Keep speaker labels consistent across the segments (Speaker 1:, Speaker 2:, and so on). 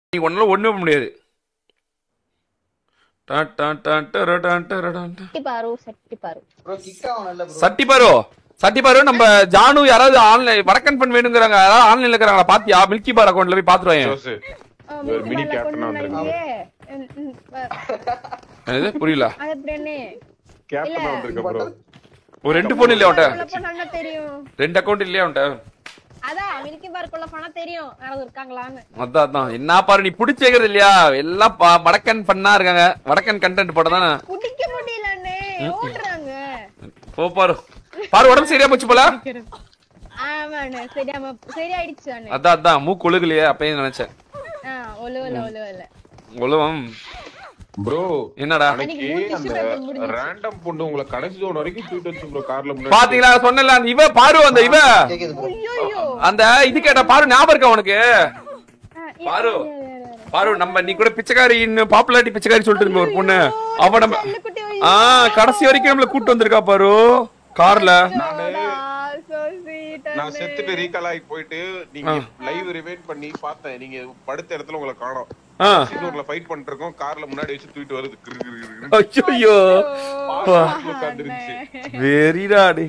Speaker 1: நீ ஒன்னால ஒண்ணும் பண்ண முடியாது டான் டான் டான் டர டான் டர டான் டான்.
Speaker 2: சட்டி பாரு சட்டி பாரு
Speaker 3: ப்ரோ கிக் ஆகணும்ல ப்ரோ
Speaker 1: சட்டி பாரு சட்டி பாரு நம்ம ஜானு யாராவது ஆன்லைன் வடக்கன் பண்ண வேணுங்கிறாங்க யாராவது ஆன்லைன்ல இருக்கிறாங்களா பாத்தியா மில்கி பார் அக்கௌண்ட்ல போய் பாத்துருவாங்க
Speaker 4: ஜோசு
Speaker 2: ஆ,
Speaker 4: ஒரு
Speaker 2: மில்கி
Speaker 4: mini
Speaker 2: பார்ல
Speaker 4: captain
Speaker 2: கொண்டு
Speaker 4: வந்திருக்கு.
Speaker 2: வந்தாங்களே. ம், ம், அ,
Speaker 1: என்னது புரியல
Speaker 2: அது எப்படின்னு
Speaker 4: கேப்டன் வந்திருக்க ப்ரோ
Speaker 1: ஒரு ரெண்டு போன் இல்லையா
Speaker 2: உள்ள
Speaker 1: உன்ட்ட
Speaker 2: போனா தெரியும்
Speaker 1: ரெண்டு அக்கௌண்ட் இல்லையா உன்ட்ட
Speaker 2: அதான் மில்கி பார்க்குள்ள போனா தெரியும் யாராவது இருக்காங்களான்னு
Speaker 1: அதான் அதான் என்ன பாரு நீ புடிச்சு வைக்கிறது இல்லையா எல்லாம் பா- வடக்கன் பண்ணா இருக்காங்க வடக்கன் கண்டென்ட் போட்டதானே
Speaker 2: குடிக்க முடியலன்னு ஓடுறாங்க
Speaker 1: போ பாரு பாரு உடம்பு சரியா போச்சு போல
Speaker 2: ஆமாண்ணே சரியாம சரியாயிடுச்சு அண்ணே
Speaker 1: அதான் அதான் மூக்கு ஒழுகலையே அப்பயே நினைச்சேன்
Speaker 2: ஆ ஒழுவல ஒழுவல
Speaker 1: ஒழுவம்
Speaker 4: ப்ரோ
Speaker 1: என்னடா
Speaker 4: அன்னைக்கு
Speaker 2: மூணு
Speaker 4: அந்த
Speaker 2: tissue paper முடிஞ்சுச்சு.
Speaker 4: ரேண்டம் பொண்ணு உங்களை கடைசி ஜோன் வரைக்கும் தூக்கிட்டு வச்சு ப்ரோ கார்ல முன்னாடி
Speaker 1: பாத்தீங்களா சொன்னல அந்த இவ பாரு அந்த இவ
Speaker 3: கேக்குது ப்ரோ
Speaker 2: ஐயோ
Speaker 1: அந்த இது கேட்ட பாரு ஞாபகம் இருக்கா உனக்கு
Speaker 2: ஆ, யா-
Speaker 1: பாரு
Speaker 2: யா- யா- யா- யா.
Speaker 1: பாரு நம்ம நீ கூட பிச்சைக்காரின்னு பாப்புலாரிட்டி பிச்சைக்காரி சொல்லிட்டு இருந்த ஒரு பொண்ணு அவ நம்ம
Speaker 2: செல்லக்குட்டி ஐயோ.
Speaker 1: ஆ கடைசி வரைக்கும் நம்மள கூட்டு வந்திருக்கா பாரு கார்ல
Speaker 2: அடா, so sweet
Speaker 4: நான்
Speaker 2: அண்ணே.
Speaker 4: செத்துட்டு ரீகால் ஆகி போயிட்டு நீங்க லைவ் ரிவைண்ட் பண்ணி பார்த்தேன் நீங்க படுத்த இடத்துல உங்களை காணோம்
Speaker 1: ஆ
Speaker 4: சிங்கூர்ல ஃபைட் பண்ணிட்டு இருக்கோம் கார்ல முன்னாடி வச்சு தூக்கிட்டு வருது கிரு கிரு கிரு கிரு.
Speaker 1: ஐயோ
Speaker 4: பாஸ்ல உட்கார்ந்துருந்துச்சு
Speaker 1: வெரிடா டே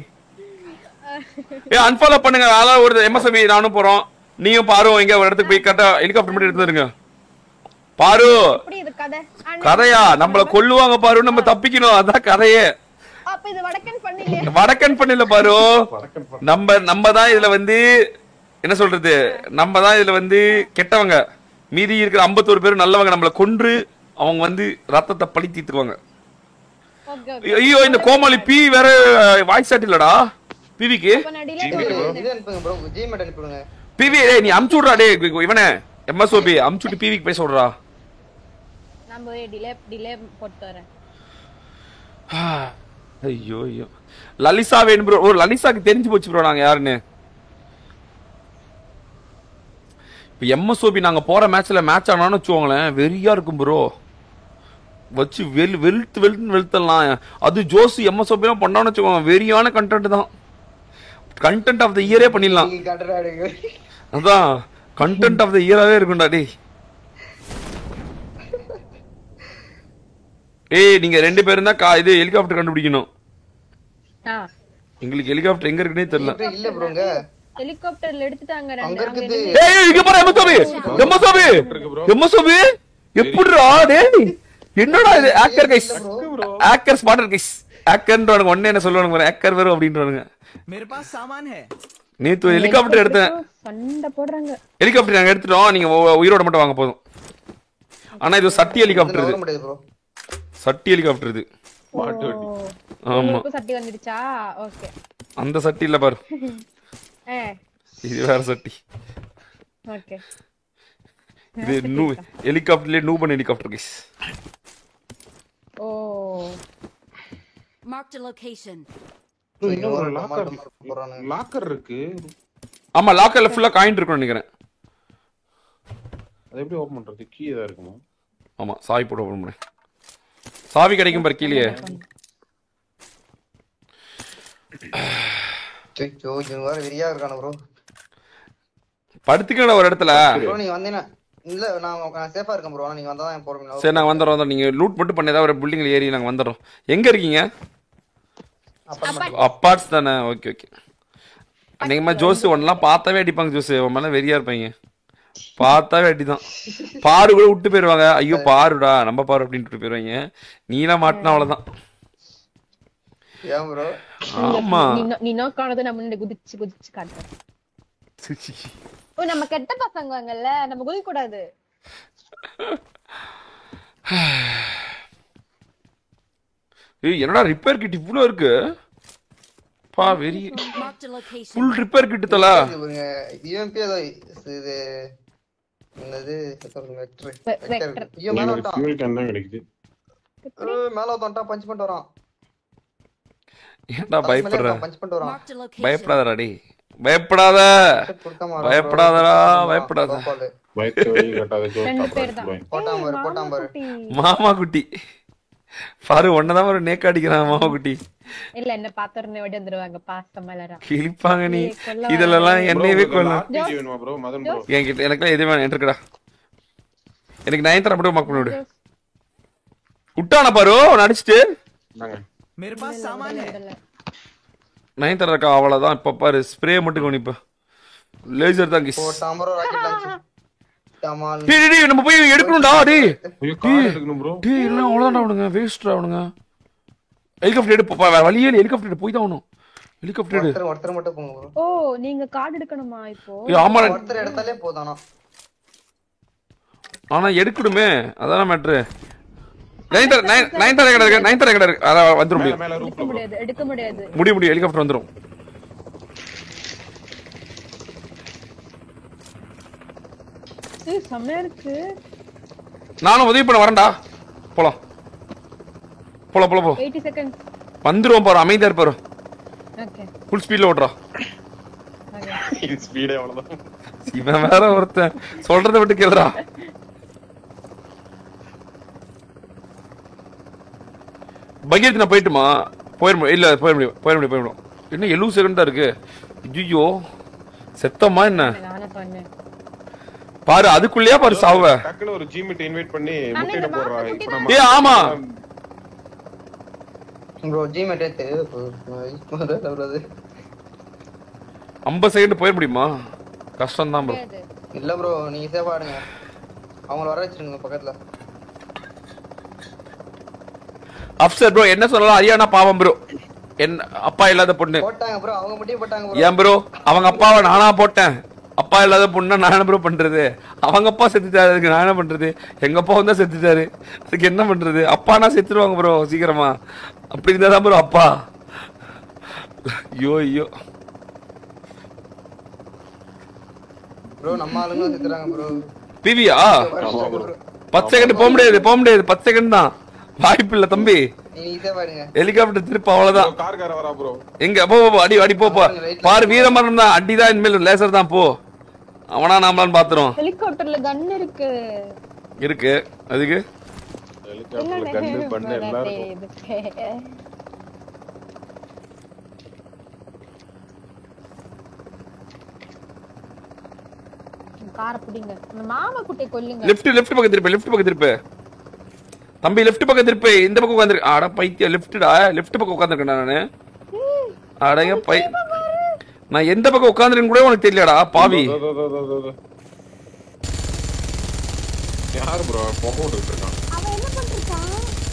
Speaker 1: ஏ அன்ஃபாலோ பண்ணுங்க அதான் ஒரு எம்எஸ்எபி நானும் போறோம் நீயும் பாரு எங்க ஒரு இடத்துக்கு போய் கரெக்டா ஹெலிகாப்டர் மட்டும் எடுத்துருங்க பாரு
Speaker 2: எப்படி இது கதை அண்ணே,
Speaker 1: கதையா நம்மள கொல்லுவாங்க பாரு நம்ம தப்பிக்கணும் அதான் கதையே
Speaker 2: அப்ப இது வடக்கன் பண்ணலையே
Speaker 1: வடக்கன் பண்ணல பாரு நம்ம நம்ம தான் இதுல வந்து என்ன சொல்றது நம்ம தான் இதுல வந்து கெட்டவங்க மீதி இருக்கிற 51 பேரும் நல்லவங்க நம்மள கொன்று அவங்க வந்து ரத்தத்தை பழி தீத்துருவாங்க
Speaker 2: ஓகே ஓகே
Speaker 1: ஐயோ இந்த கோமாளி பி வேற வாய்ஸ் ஆட் இல்லடா பிவிக்கு
Speaker 2: அப்ப நான் delete பண்ணுறேன்.
Speaker 3: இது அனுப்புங்க ப்ரோ ஜிமெட் அனுப்பிடுங்க
Speaker 1: பிவி டேய் நீ அமுச்சு விட்றா டேய் கு- இவனே எம்எஸ்ஓபி அமுச்சு விட்டு பிவிக்கு பேச விட்றா
Speaker 2: நான் போய் டிலே டிலே போட்டு வரேன்
Speaker 1: ஐயோ ஐயோ லலிசா வேணும் ப்ரோ ஓ லலிசாக்கு தெரிஞ்சு போச்சு ப்ரோ நாங்க யாருன்னு இப்போ எம்எஸ்ஓபி நாங்க போற மேட்ச்ல மேட்ச் ஆனான்னு வச்சுக்கோங்களேன் வெறியா இருக்கும் ப்ரோ வச்சு வெல் வெளுத்து வெளுத்து வெளுத்தலாம் அது ஜோஸ் எம்எஸ்ஓபிலாம் பண்ணான்னு வச்சுக்கோங்க வெறியான கண்டென்ட் தான் கண்டென்ட் ஆஃப் த இயரே பண்ணிடலாம்
Speaker 3: நீங்க கட்டுறாடுங்க
Speaker 1: அதான் கண்டென்ட் ஆஃப் த இயராவே இருக்கும்டா டேய் ஏய் நீங்க ரெண்டு பேரும் தான் கா- இது ஹெலிகாப்டர் கண்டுபிடிக்கணும்
Speaker 2: ஆ
Speaker 1: எங்களுக்கு ஹெலிகாப்டர் எங்க இருக்குன்னே தெரியல
Speaker 3: இல்ல ப்ரோங்க
Speaker 2: ஹெலிகாப்டர்ல எடுத்துட்டாங்க
Speaker 3: அங்க
Speaker 2: ரெண்டு அங்க
Speaker 3: இருக்குது
Speaker 2: இருந்து
Speaker 1: ஏய் ஏய், இங்க பாரு எம்மசோபி எம்மசோபி எம்மசோபி எப்படிடா டேய் என்னடா இது hacker guys hacker spotter guys ஆக்கர்ன்றவனுங்க ஒண்ணே என்ன சொல்லுவானுங்க ஆக்கர் வரும் அப்படின்றவனுங்க
Speaker 5: मेरे पास सामान है
Speaker 1: நேத்து ஹெலிகாப்டர் எடுத்தேன்
Speaker 2: சண்டை போடுறாங்க
Speaker 1: ஹெலிகாப்டர் நாங்க எடுத்துட்டோம் நீங்க உ- உயிரோட மட்டும் வாங்க போதும் ஆனா இது சட்டி ஹெலிகாப்டர்
Speaker 3: வர
Speaker 1: இது
Speaker 3: முடியாது ப்ரோ
Speaker 1: சட்டி ஹெலிகாப்டர் இது
Speaker 4: மாட்டு வண்டி
Speaker 1: ஆமா
Speaker 2: உங்களுக்கும் சட்டி வந்துடுச்சா ஓகே
Speaker 1: அந்த சட்டி இல்ல பாரு
Speaker 2: ஏ
Speaker 1: இது வேற சட்டி
Speaker 2: ஓகே
Speaker 1: இது நூ ஹெலிகாப்டர்லயே நூபன் ஹெலிகாப்டர் கைஸ்
Speaker 2: ஓ
Speaker 6: Marked a location.
Speaker 4: இன்னொரு லாக்கர்
Speaker 3: போறானுங்க
Speaker 4: லாக்கர் இருக்கு
Speaker 1: ஆமா லாக்கர்ல ஃபுல்லா காயின் இருக்கும்னு நினைக்கிறேன்
Speaker 4: அது எப்படி ஓபன் பண்றது கீ ஏதா இருக்குமா
Speaker 1: ஆமா சாவி போட்டு ஓபன் பண்ணேன் சாவி கிடைக்கும் பாரு கீழே
Speaker 3: சோ இவங்க வேற வெறியா இருக்கானு ப்ரோ
Speaker 1: படுத்துக்கணும் ஒரு இடத்துல
Speaker 3: ப்ரோ நீங்க வந்தீங்கன்னா இல்ல நான் நான் சேஃபா இருக்கேன் ப்ரோ நீங்க வந்தா தான் போறீங்க
Speaker 1: சரி நாங்க வந்துடுறோம் வந்துடுறோம். நீங்க லூட் மட்டும் பண்ணி ஏதாவது ஒரு பில்டிங்ல ஏறி நாங்க வந்துடுறோம் எங்க இருக்கீங்க அப்பார்ட்ஸ் தானே ஓகே ஓகே அன்னைக்குமா ஜோஸ் ஒன்னெல்லாம் பார்த்தாவே அடிப்பாங்க ஜோஸ் உன் மேல வெறியா இருப்பாங்க பார்த்தாவே அடிதான் பாரு கூட விட்டு போயிருவாங்க ஐயோ பாருடா நம்ம பாரு அப்படின்னு விட்டு போயிருவாங்க நீலாம் மாட்டினா அவ்வளவுதான்
Speaker 3: ஏன் ப்ரோ
Speaker 1: ஆமா
Speaker 2: நீ நோ- நீ நோக்கானது நம்ம முன்னாடி குதிச்சு குதிச்சு காட்டுறேன் ஓ நம்ம கெட்ட பசங்கங்கல்ல நம்ம குதிக்க கூடாது
Speaker 1: ஏய் என்னடா ரிப்பேர் கிட் இவ்வளோ இருக்கு பா very
Speaker 6: Marked a location.
Speaker 1: Full repair kit தல
Speaker 3: இது பாருங்க யூஎம்பி ஏதோ இது என்னது வெக்டர்
Speaker 2: வெ- vector.
Speaker 3: வெக்டர் ஐயோ மேல வந்துட்டான்
Speaker 4: ஃபியூல் கேன் தான் கிடைக்குது
Speaker 3: ஏய், மேல வந்துட்டான் பஞ்ச் பண்ணிட்டு வரான்
Speaker 1: ஏன்டா பயப்படுற
Speaker 3: பஞ்ச் பண்ணிட்டு வரான்
Speaker 6: Marked a location.
Speaker 1: பயப்படாதடா டேய் பயப்படாத
Speaker 3: கொடுக்காம வரான் bro.
Speaker 1: பயப்படாதடா, பயப்படாத.
Speaker 3: கோபாலு.
Speaker 4: பயத்தை வழி கட்டாத ஜோஸ்
Speaker 2: ரெண்டு பேர்
Speaker 4: அப்புறம்
Speaker 2: தான்
Speaker 3: போட்டான் பாரு போட்டான் பாரு
Speaker 2: குட்டி.
Speaker 1: மாமா குட்டி பாரு ஒன்னதான் ஒரு நேக்க அடிக்கிறான் மாமா குட்டி
Speaker 2: இல்ல என்ன பாத்துறனே ஓடி வந்துருவாங்க பாசம் மலரா
Speaker 1: கிழிப்பாங்க நீ
Speaker 2: ஏய், கொல்ல
Speaker 1: இதுல எல்லாம் என்னையவே கொல்ல
Speaker 4: ஆர்டிஜி வேணுமா ப்ரோ மதன் ப்ரோ
Speaker 1: என்கிட்ட எனக்குலாம் எது வேணும் இருக்கடா எனக்கு நயன்தாரா மட்டும் மார்க் பண்ணி விடு விட்டானா பாரு நடிச்சிட்டு
Speaker 4: இந்தாங்க.
Speaker 5: मेरे पास सामान है
Speaker 2: விடல.
Speaker 1: நயன்தாரா இருக்கா அவ்வளவுதான் இப்ப பாரு ஸ்ப்ரே மட்டும் கவனிப்ப லேசர் தான் கிஸ்
Speaker 3: போட்டான் ப்ரோ ராக்கெட் லான்ச் டமால்
Speaker 1: டேய் டேய், டேய் நம்ம போய் எடுக்கணும்டா டேய்
Speaker 4: ஐயோ கார் எடுக்கணும் ப்ரோ
Speaker 1: டேய் என்ன அவ்வளவுதான் அவனுங்க வேஸ்ட்ரா அவனுங்க ஹெலிகாப்டர் எடு போ- வேற வழியே இல்லை ஹெலிகாப்டர் போய் தான் ஆகணும் ஹெலிகாப்டர் எடு
Speaker 3: ஒருத்தர் ஒருத்தர் மட்டும் போங்க ப்ரோ
Speaker 2: ஓ நீங்க கார்டு எடுக்கணுமா இப்போ
Speaker 1: ஏய், ஆமா
Speaker 3: ஒருத்தர் எடுத்தாலே போதானா
Speaker 1: ஆனா எடுக்கணுமே அதான மேட்ரு நைன்தர நைன்தர கடை இருக்கு நைன்தர கடை இருக்கு அதான் வந்துரும்
Speaker 4: மேல
Speaker 1: முடியும்
Speaker 4: மேல
Speaker 2: எடுக்க
Speaker 4: ரூப்ல ப்ரோ
Speaker 2: முடியாது எடுக்க முடியாது
Speaker 1: முடியும் முடியும் ஹெலிகாப்டர் வந்துரும்
Speaker 2: ஏய், செம்மையா இருக்கு
Speaker 1: நானும் உதவி பண்ண வரேன்டா போலாம் போலாம் போலாம் போ
Speaker 2: எயிட்டி செகண்ட்
Speaker 1: வந்துருவோம் பாரு அமைதியா இருப்பாரு
Speaker 2: ஓகே
Speaker 1: ஃபுல் ஸ்பீட்ல ஓட்டுறா
Speaker 4: இது ஸ்பீடே அவ்வளவுதான்
Speaker 1: இவன் வேற ஒருத்தன் சொல்றத விட்டு கேளுடா பகீரத் நான் போயிட்டுமா போயிட முடியும் இல்ல போயிட முடியும் போயிட முடியும் போயிட முடியும் என்ன எழுபது செகண்ட் தான் இருக்கு ஐயோ செத்தமா என்ன
Speaker 2: நானே பண்ணேன்
Speaker 1: பாரு அதுக்குள்ளேயா பாரு சாவ
Speaker 4: டக்குன்னு ஒரு ஜிமிட் இன்வைட் பண்ணி
Speaker 2: நானே
Speaker 4: முட்டையிட
Speaker 2: இந்த
Speaker 4: போடுறா
Speaker 2: மாசம்
Speaker 4: இப்ப
Speaker 2: குட்டி
Speaker 1: ஏய், ஆமா.
Speaker 3: ப்ரோ ஜிமெட் எடுத்து ப்ரோ அது
Speaker 1: ஐம்பது செகண்ட் போயிட முடியுமா கஷ்டம் தான் ப்ரோ
Speaker 2: முடியாது
Speaker 3: இல்ல ப்ரோ நீங்க சேஃபா ஆடுங்க அவங்கள வர வச்சிருங்க பக்கத்துல
Speaker 1: அப்சர் ப்ரோ என்ன சொல்லலாம் அரியானா பாவம் ப்ரோ என்ன அப்பா இல்லாத பொண்ணு
Speaker 3: போட்டாங்க ப்ரோ அவங்க மட்டும் போட்டாங்க ப்ரோ
Speaker 1: ஏன் ப்ரோ அவங்க அப்பாவை நானா போட்டேன் அப்பா இல்லாத பொண்ணா நான் என்ன ப்ரோ பண்றது அவங்க அப்பா செத்துட்டாரு அதுக்கு நான் என்ன பண்றது எங்க அப்பா வந்தா செத்துட்டாரு அதுக்கு என்ன பண்றது அப்பானா செத்துருவாங்க ப்ரோ சீக்கிரமா அப்படி இருந்தா தான் ப்ரோ அப்பா ஐயோ ஐயோ
Speaker 3: ப்ரோ நம்ம ஆளுங்க செத்துறாங்க ப்ரோ
Speaker 1: பிவியா பத்து செகண்ட் போக முடியாது போக முடியாது பத்து செகண்ட் தான் வாய்ப்பு இல்ல தம்பி
Speaker 3: நீங்க சேஃபா ஆடுங்க
Speaker 1: ஹெலிகாப்டர் திருப்ப அவ்வளவுதான்
Speaker 4: கார் கார வரா ப்ரோ
Speaker 1: எங்க போ போ, போ அடி அடி போ போ பாரு வீரமரணம் தான் அடிதான் இனிமேல் லேசர் தான் போ அவனா நாமளான்னு பாத்துறோம்
Speaker 2: ஹெலிகாப்டர்ல கன் இருக்கு
Speaker 1: இருக்கு அதுக்கு
Speaker 4: ஹெலிகாப்டர்ல கன்னு பண்ண எல்லாம் இருக்கும்
Speaker 2: கார புடிங்க அந்த மாமா குட்டை கொல்லுங்க
Speaker 1: லெஃப்ட் லெஃப்ட் பக்கம் திருப்பு லெஃப்ட் பக்கம் திருப்பு தம்பி லெஃப்ட் பக்கம் திருப்பு இந்த பக்கம் உட்காந்துரு அட பைத்தியம் லெஃப்ட்டா லெஃப்ட் பக்கம் உட்காந்துருக்கேன் நானு அடங்க பை நான் எந்த பக்கம் உட்காந்துருக்கேன்னு கூட உனக்கு தெரியலடா பாவி
Speaker 4: தோ, தோ, தோ, தோ, தோ, தோ. யாரு ப்ரோ புகை விட்டுட்டு இருக்கான்
Speaker 2: அவன் என்ன பண்றான்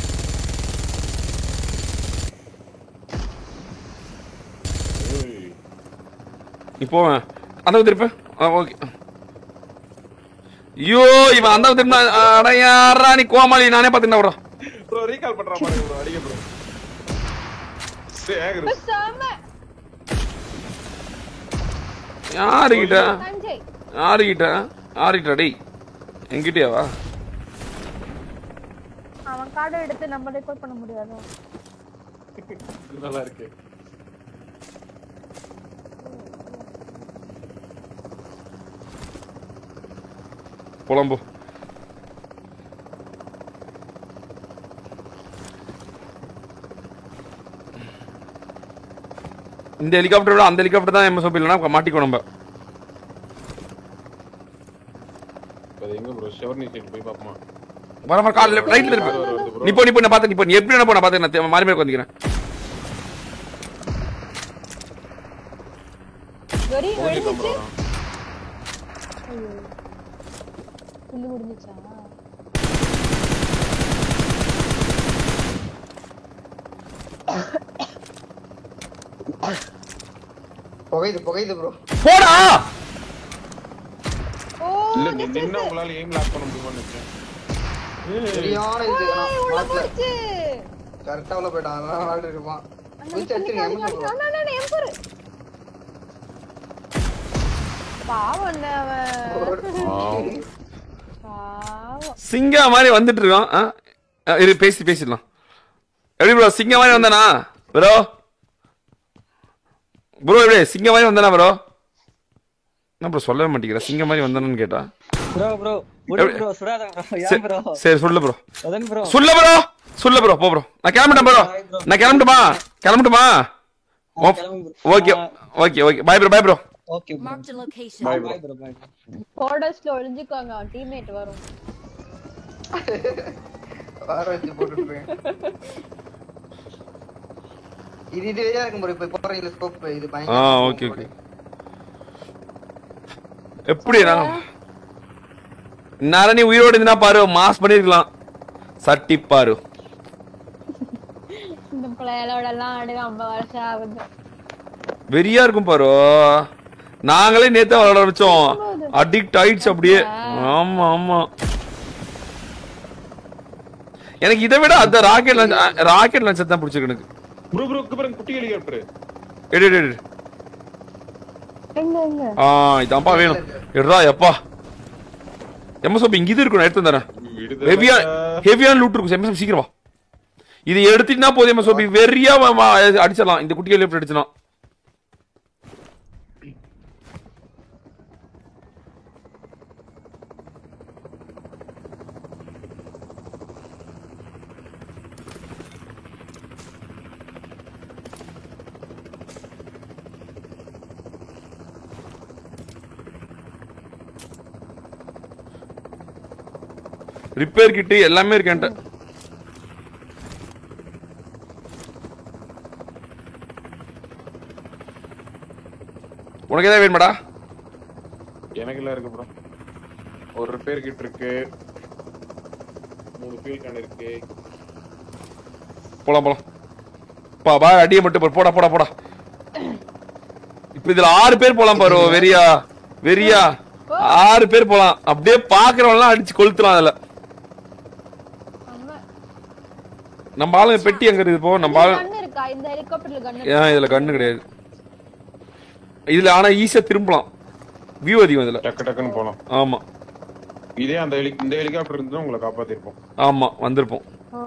Speaker 4: ஏய்.
Speaker 1: நீ போவேன் அந்த பக்கம் திருப்பு ஓகே ஐயோ இவன் அந்த பக்கம் திரும்ப அட யாரா நீ கோமாளி நானே பாத்துக்கிட்டா ப்ரோ
Speaker 4: ப்ரோ ரீகால் பண்றா பாருங்க ப்ரோ அடிக்க ப்ரோ சேகர்
Speaker 2: செம்ம
Speaker 1: யாருகிட்ட
Speaker 2: சஞ்சய்
Speaker 1: யாருகிட்ட யாருகிட்ட டேய் என்கிட்டயாவா
Speaker 2: அவன் கார்டை எடுத்து நம்ம ரெக்கார்ட் பண்ண முடியாது
Speaker 4: நல்லா இருக்கு
Speaker 1: புலம்பு இந்த ஹெலிகாப்டர் விட அந்த ஹெலிகாப்டர் தான் எம்எஸ்ஓபி இல்லைனா மாட்டிக்கோ நம்ம
Speaker 4: அது எங்க ப்ரோ ஷெவர்னி சைடு போய் பாப்போமா
Speaker 1: வர வர கால் ரைட்ல இருக்கு நீ போ நீ போ நான் பாத்து நீ போ நீ எப்படி வேணா போ நான் பாத்து நான் தே- மாறி மாறி வந்துக்கிறேன்
Speaker 2: வெறி
Speaker 4: போயிட்டு
Speaker 2: வெடிச்சு
Speaker 4: ப்ரோ
Speaker 2: புல்லு முடிஞ்சுச்சா
Speaker 3: புகையுது புகையுது ப்ரோ
Speaker 1: போடா
Speaker 2: ஓ
Speaker 4: இல்ல நீ நின்னு உங்களால எய்ம் லாக் பண்ண முடியுமான்னு நினைச்சேன்
Speaker 3: சரியான இது
Speaker 2: உள்ள
Speaker 3: மாட்டல
Speaker 2: போச்சு
Speaker 3: கரெக்டா உள்ள போயிட்டான் அதனால விளையாட்டு இருப்பான் குதிச்சு அடிச்சிருங்க எம்எஸ் ப்ரோ
Speaker 2: அண்ணா, அண்ணா, அண்ணா, என் பாரு. பாவம் அண்ணா அவன் பாவம்
Speaker 1: சிங்கா மாதிரி வந்துட்டு இருக்கான் ஆ? ஆ, இரு பேசி பேசிடலாம் எப்படி ப்ரோ சிங்க மாதிரி வந்தானா ப்ரோ ப்ரோ எப்படி சிங்க மாதிரி வந்தானா ப்ரோ என்ன ப்ரோ சொல்லவே மாட்டேங்கிற சிங்க மாதிரி வந்தானு கேட்டா
Speaker 7: ப்ரோ ப்ரோ விடு
Speaker 1: எப்படி-
Speaker 7: ப்ரோ சுடாத ப்ரோ
Speaker 1: சரி,
Speaker 7: ஏன் ப்ரோ
Speaker 1: சரி சொல்லு ப்ரோ
Speaker 7: அதான் ப்ரோ
Speaker 1: சொல்லு ப்ரோ சொல்லு ப்ரோ போ ப்ரோ நான் கிளம்பிட்டேன் ப்ரோ நான் கிளம்பட்டுமா கிளம்பட்டுமா okay okay okay bye bro bye bro
Speaker 7: okay bro
Speaker 6: Marked a location.
Speaker 7: Bye bro bye
Speaker 2: கோடஸ்ல ஒளிஞ்சுக்கோங்க அவன் டீம்மேட் வரும்
Speaker 3: வர வச்சு போட்டுருக்கேன் இது இது வெளியா இருக்கும் bro இப்ப போறீங்களா ஸ்கோப் இது
Speaker 1: ஆ
Speaker 3: பயங்கர
Speaker 1: ஓகே ஓகே எப்படி நான் இந்நேரம் நீ உயிரோடு இருந்தா பாரு மாஸ் பண்ணிருக்கலாம் சட்டி பாரு
Speaker 2: இந்த பிள்ளைகளோட எல்லாம் ஆடு ஐம்பது வருஷம் ஆகுது
Speaker 1: வெறியா இருக்கும் பாரு நாங்களே நேத்து விளையாட வச்சோம் அடிக்ட் ஆயிடுச்சு அப்படியே ஆமா ஆமா எனக்கு இதை விட அந்த ராக்கெட் லஞ்ச் ராக்கெட் லஞ்ச் தான் பிடிச்சிருக்கு எனக்கு
Speaker 4: ப்ரோ ப்ரோ பாருங்க குட்டி ஹெலிகாப்டர்
Speaker 1: எடு எடு எடு
Speaker 2: எங்க எங்க
Speaker 1: ஆ இதான்ப்பா வேணும் எடுறா எப்பா எம்எஸ்ஓபி இங்க இது இருக்கும் நான் எடுத்து தரேன் ஹெவியா ஹெவியான லூட் இருக்கும் எம்எஸ்ஓபி சீக்கிரம் வா இது எடுத்துட்டுனா போதும் எம்எஸ்ஓபி வெறியா வ- வ- அடிச்சிடலாம் இந்த குட்டி ஹெலிகாப்டர் அடிச்சிடலாம் ரிப்பேர் கிட்டு எல்லாமே இருக்கு என்கிட்ட உனக்கு ஏதாவது வேணுமாடா
Speaker 4: எனக்கு எல்லாம் இருக்கு ப்ரோ ஒரு ரிப்பேர் கிட் இருக்கு மூணு ஃபியூல் கேன் இருக்கு
Speaker 1: போலாம் போலாம் பா பா அடியை மட்டும் பாரு. போடா போடா போடா இப்ப இதுல ஆறு பேர் போலாம் பாரு வெறியா வெறியா ஆறு பேர் போலாம் அப்படியே பாக்குறவங்க அடிச்சு கொளுத்துலாம் அதுல
Speaker 2: ஆமா.
Speaker 1: நம்ம ஆளுங்க பெட்டி அங்க இருக்குது போ நம்ம ஆளு
Speaker 2: கண்ணு இருக்கா இந்த ஹெலிகாப்டர்ல கண்ணு
Speaker 1: ஏன் இதுல கண்ணு கிடையாது இதுல ஆனா ஈஸியா திரும்பலாம் வியூ அதிகம் இதுல
Speaker 4: டக்கு டக்குன்னு போலாம்
Speaker 1: ஆமா
Speaker 4: இதே அந்த ஹெலி இந்த ஹெலிகாப்டர் இருந்து உங்களை காப்பாத்திருப்போம்
Speaker 1: ஆமா வந்திருப்போம்
Speaker 2: ஓ.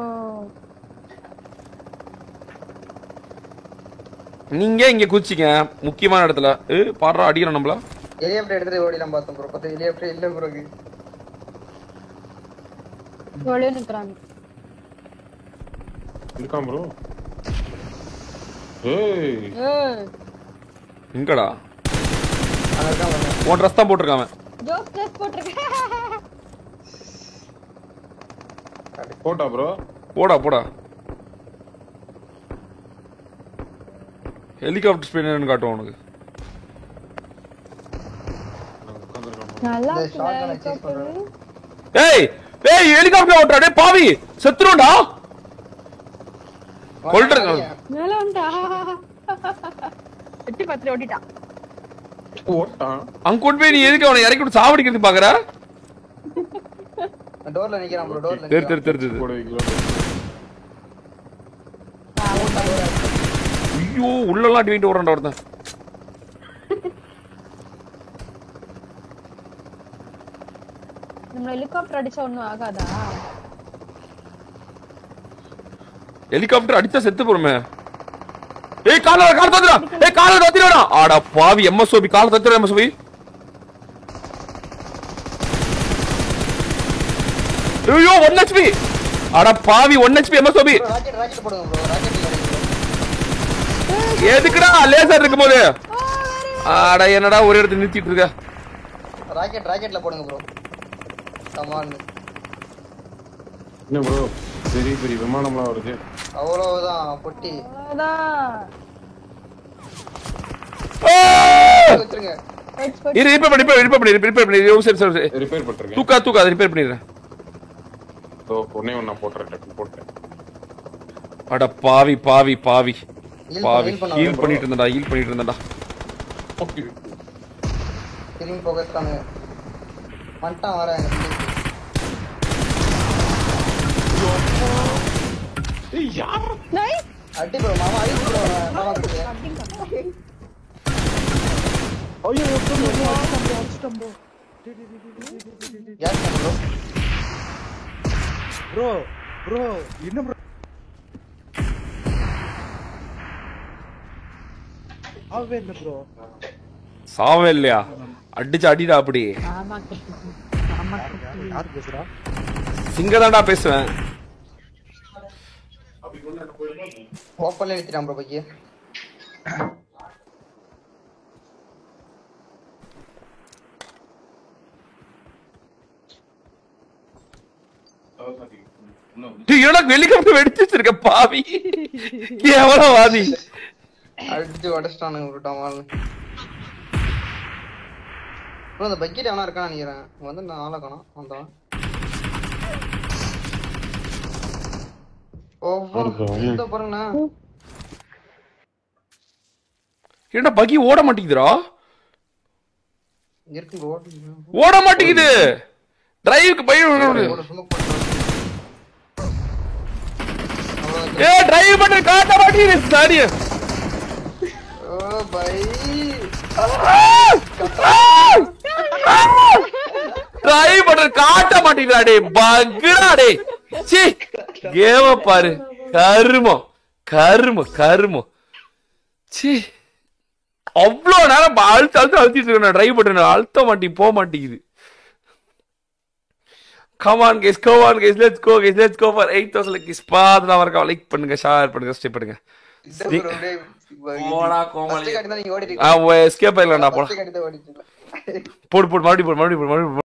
Speaker 1: நீங்க இங்க குச்சிங்க முக்கியமான இடத்துல ஏ பாடுறா அடிக்கிறோம் நம்மள
Speaker 3: ஹெலிகாப்டர் எடுத்துட்டு ஓடிலாம் பார்த்தோம் ப்ரோ பத்து ஹெலிகாப்டர் இல்ல ப்ரோ
Speaker 2: வெளியே நிக்கிறாங்க
Speaker 4: இருக்கான் ப்ரோ ஏய்
Speaker 2: ஏய்,
Speaker 1: எங்கடா
Speaker 3: அங்க இருக்கான் பாருங்க.
Speaker 1: உன் ட்ரெஸ் தான் போட்டிருக்கான் அவன்.
Speaker 2: ஜோக் ட்ரெஸ் போட்டிருக்கேன்
Speaker 4: போட்டா ப்ரோ
Speaker 1: போடா போடா ஹெலிகாப்டர் ஸ்பீட் என்னன்னு காட்டுவோம் உனக்கு
Speaker 2: நல்லா
Speaker 3: இந்த
Speaker 2: இருக்குல்ல
Speaker 3: shotgun அ chase
Speaker 2: ஹெலிகாப்டர்
Speaker 1: ஏய் ஏய் ஹெலிகாப்டர் ஓட்டுறா டேய் பாவி செத்துரும்டா கொல்ற
Speaker 2: மேல வந்துட்டா எட்டி பத்திரி ஓட்டிட்டான்
Speaker 4: ஓட்டான்
Speaker 1: அங்க கொண்டு போய் நீ எதுக்கு அவனை இறக்கி விட்டு சாவடிக்கிறது பாக்குற
Speaker 3: டோர்ல நிக்கிறான் ப்ரோ டோர்ல
Speaker 1: தெரு தெரு தெரு தெரு
Speaker 4: போட வைக்கலாம்
Speaker 1: ஐயோ உள்ளெல்லாம் அடி வாங்கிட்டு ஓடுறான்டா ஒருத்தன்
Speaker 2: நம்ம ஹெலிகாப்டர் அடிச்சா ஒண்ணும் ஆகாதா
Speaker 1: ஹெலிகாப்டர் அடிச்சா செத்து போறோமே ஏய் கால கால தத்துறா ஏய் கால தத்துறா ஆடா பாவி எம்எஸ்ஓபி கால தத்துறா எம்எஸ்ஓபி ஐயோ ஒன் ஹெச்பி அட பாவி one HP MSOP
Speaker 3: rocket rocket போடுங்க ப்ரோ ராக்கெட்
Speaker 1: எதுக்குடா லேசர் இருக்கும் போது ஆடா என்னடா ஒரு இடத்துல நிறுத்திட்டு இருக்க
Speaker 3: ராக்கெட் ராக்கெட்ல போடுங்க ப்ரோ கமான்
Speaker 4: என்ன ப்ரோ பெரிய பெரிய விமானம்லாம் வருது
Speaker 3: அவ்வளவுதான் பொட்டி
Speaker 2: அவ்வளவுதான்
Speaker 1: ஆ!
Speaker 3: வச்சிருங்க
Speaker 1: இரு ரிப்பேர் பண்ணி ரிப்பேர் பண்ணி ரிப்பேர் பண்ணி இரு, சரி சரி சரி
Speaker 4: ரிப்பேர் பண்ணிருக்கேன்
Speaker 1: தூக்கா தூக்கா அதை ரிப்பேர் பண்ணிடுறேன்
Speaker 4: ஸோ ஒன்னே ஒன்று நான் போட்டுறேன் டக்கு போட்டேன்
Speaker 1: அட பாவி பாவி பாவி
Speaker 3: Heal
Speaker 1: பாவி
Speaker 3: பண்ண- heal பண்ண
Speaker 1: ஹீல்
Speaker 3: bro.
Speaker 1: பண்ணிட்டு இருந்தடா ஹீல் பண்ணிட்டு இருந்தடா
Speaker 3: திரும்பி ஃபோக்கஸ் பண்ணு வந்துட்டான் வர
Speaker 2: நைஸ்
Speaker 3: அடி ப்ரோ மாமா அடி ப்ரோ மாமா கொடுங்க யார் ப்ரோ
Speaker 5: ப்ரோ ப்ரோ என்ன ப்ரோ ஆவே இல்ல ப்ரோ
Speaker 1: சாவே இல்லையா அடிச்சு அடிடா அப்படி
Speaker 2: ஆமா குட்டி ஆமா குட்டி
Speaker 5: யார் பேசுறா
Speaker 1: சிங்கதான்டா பேசுவேன்
Speaker 3: ஓப்பன்ல நிறுத்திட்டான் ப்ரோ பைக்கு
Speaker 1: டேய், என்னடா ஹெலிகாப்டர் வெடிச்சு வச்சிருக்க பாவி எவ்வளவு வாதி
Speaker 3: அடிச்சு உடச்சிட்டானுங்க விட்டாமல் ப்ரோ அந்த பக்கெட் எவனா இருக்கான்னு நினைக்கிறேன் இங்க வந்து நான் ஆளை காணோம் வந்தவன் ஓ இந்த பாருங்கண்ணா
Speaker 1: என்னடா பகி ஓட மாட்டேங்குதுடா
Speaker 3: இங்க இருக்கு ப்ரோ ஓடுங்க
Speaker 1: ஓட மாட்டேங்குது டிரைவுக்கு பையன்
Speaker 3: ஒரு smoke போட்டு அவ்வளவுதான்.
Speaker 1: ஏ டிரைவ் பண்ண காட்ட மாட்டேங்குது சாரிய
Speaker 3: ஓ பை
Speaker 1: டிரைவ் பண்ண காட்ட மாட்டேங்குதா டே பக்குடா டே சி கேம பாரு கருமம் கருமம் கருமம் சி அவ்வளோ நேரம் ப- அழுத்து அழுத்து அழுத்திட்டு இருக்கேன் டிரைவ் பண்ண அழுத்த மாட்டி போக மாட்டேங்குது come on guys go on guys let's go guys let's go for eight thousand like ஸ்பாத் வரக்கா லைக் பண்ணுங்க ஷேர் பண்ணுங்க ஸ்டே பண்ணுங்க
Speaker 3: இந்த bro அப்படியே
Speaker 1: போடா, கோமாளி.
Speaker 3: First காட்டி தான் நீங்க ஓடிட்டு
Speaker 1: ஆ எஸ்கேப் ஆயிடலாம்டா போடா
Speaker 3: First காட்டி தான் ஓடிட்டு
Speaker 1: போடு போடு மறுபடியும் போடு மறுபடியும் போடு மறுபடியும் போடு.